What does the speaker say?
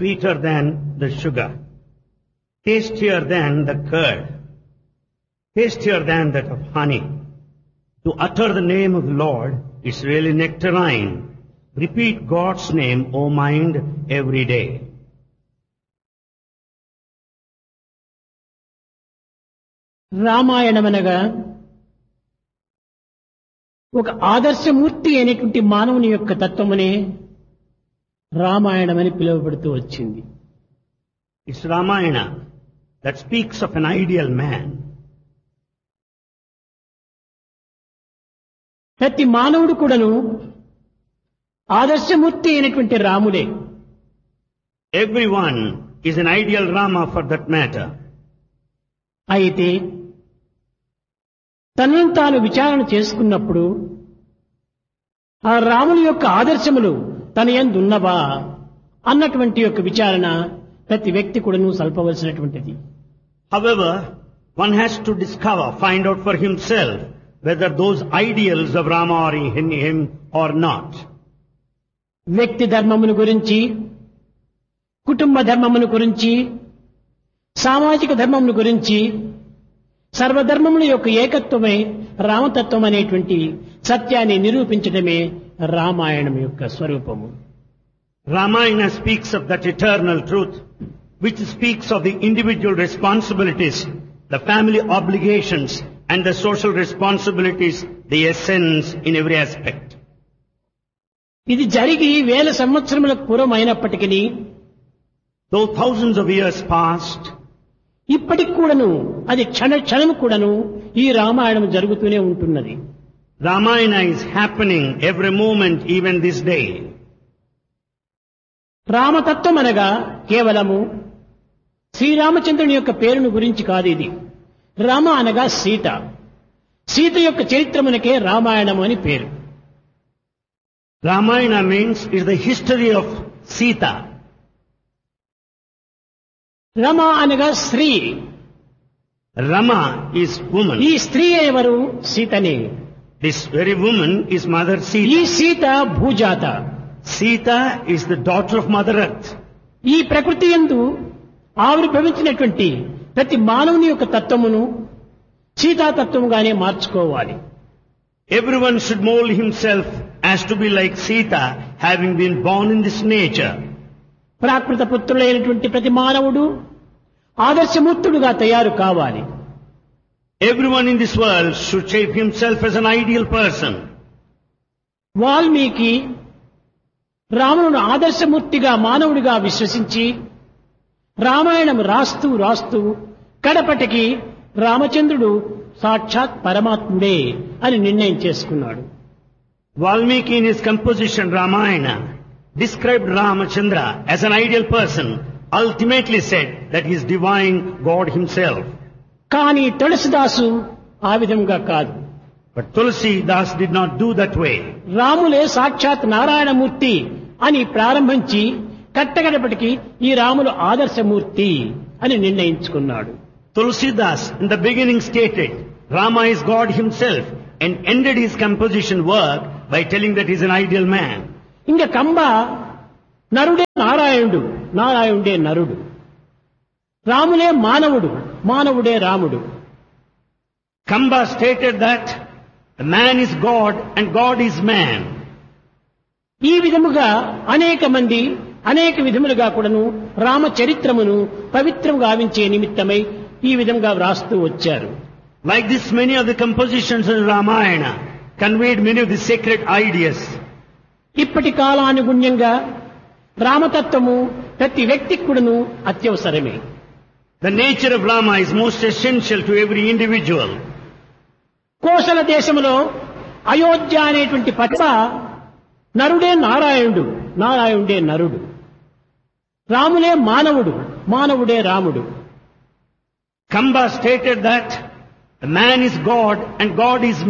sweeter than the sugar, tastier than the curd, tastier than that of honey. To utter the name of the Lord is really nectarine. Repeat God's name, O mind, every day. రామాయణమనగా ఒక ఆదర్శమూర్తి అయినటువంటి మానవుని యొక్క తత్వమునే రామాయణమని పిలువబడుతూ వచ్చింది It's Ramayana that speaks of an ideal man. ప్రతి మానవుడు కూడాను ఆదర్శమూర్తి అయినటువంటి రాముడే Everyone is an ideal Rama for that matter. అయితే తనను తాను విచారణ చేసుకున్నప్పుడు ఆ రాముని యొక్క ఆదర్శములు తన ఎందున్నవా అన్నటువంటి యొక్క విచారణ ప్రతి వ్యక్తి కూడాను సల్పవలసినటువంటిది However, one has to discover, find out for himself whether those ideals of Rama are in him or not. వ్యక్తి ధర్మమును గురించి కుటుంబ ధర్మమును గురించి సామాజిక ధర్మమును గురించి సర్వధర్మముల యొక్క ఏకత్వమే రామతత్వం అనేటువంటి సత్యాన్ని నిరూపించడమే రామాయణం యొక్క స్వరూపము Ramayana speaks of that eternal truth, which speaks of the individual responsibilities, the family obligations, and the social responsibilities, the essence in every aspect. ఇది జరిగి వేల సంవత్సరములకు పూర్వం అయినప్పటికీ Though thousands of years passed, ఇప్పటికి కూడాను అది క్షణ క్షణం కూడాను ఈ రామాయణం జరుగుతూనే ఉంటున్నది Ramayana is happening every moment, even this day. రామతత్వం అనగా కేవలము శ్రీరామచంద్రుని యొక్క పేరును గురించి కాదు ఇది రామ అనగా సీత సీత యొక్క చరిత్రమునకే రామాయణము అని పేరు Ramayana means is the history of Sita. Rama అనగా స్త్రీ Rama is woman. ఈ స్త్రీ ఎవరు సీతనే This very woman is Mother ఈ Sita. Sita భూజాత Sita is the daughter of Mother Earth. ఈ ప్రకృతి ఎందు ఆవిర్భవించినటువంటి ప్రతి మానవుని యొక్క తత్వమును సీతాతత్వముగానే మార్చుకోవాలి Everyone should mold himself as to be like Sita, having been born in this nature. ప్రాకృత పుత్రులైనటువంటి ప్రతి మానవుడు ఆదర్శమూర్తుడుగా తయారు కావాలి Everyone in this world should shape himself as an ideal person. Valmiki రామును ఆదర్శమూర్తిగా మానవుడిగా విశ్వసించి రామాయణం రాస్తూ రాస్తూ కడపటికి రామచంద్రుడు సాక్షాత్ పరమాత్ముడే అని నిర్ణయం చేసుకున్నాడు Valmiki in his composition Ramayana described Ramachandra as an ideal person, ultimately said that he is divine God himself. కానీ తులసిదాసు ఆ విధంగా కాదు But Tulsi Das did not do that way. రాములే సాక్షాత్ నారాయణమూర్తి అని ప్రారంభించి కట్టగడపటికి ఈ రాములు ఆదర్శమూర్తి అని నిర్ణయించుకున్నాడు Tulsidas in the beginning stated Rama is God himself and ended his composition work by telling that he is an ideal man. ఇంక కంబ నరుడే నారాయణుడు నారాయణుడే నరుడు రాములే మానవుడు మానవుడే రాముడు Kamba stated that the man is God and God is man. ఈ విధముగా అనేక మంది అనేక విధములుగా కూడాను రామ చరిత్రమును పవిత్రం గావించే నిమిత్తమై ఈ విధంగా వ్రాస్తూ వచ్చారు Like this, many of the compositions in Ramayana conveyed many of the sacred ideas. ఇప్పటి కాలానుగుణ్యంగా రామతత్వము ప్రతి వ్యక్తికి కూడాను అత్యవసరమే The nature of Rama is most essential to every individual. Kosala దేశములో అయోధ్య అనేటువంటి పట్ల నరుడే నారాయణుడు నారాయణుడే నరుడు రాములే మానవుడు మానవుడే రాముడు Kamba stated that the man is God and God is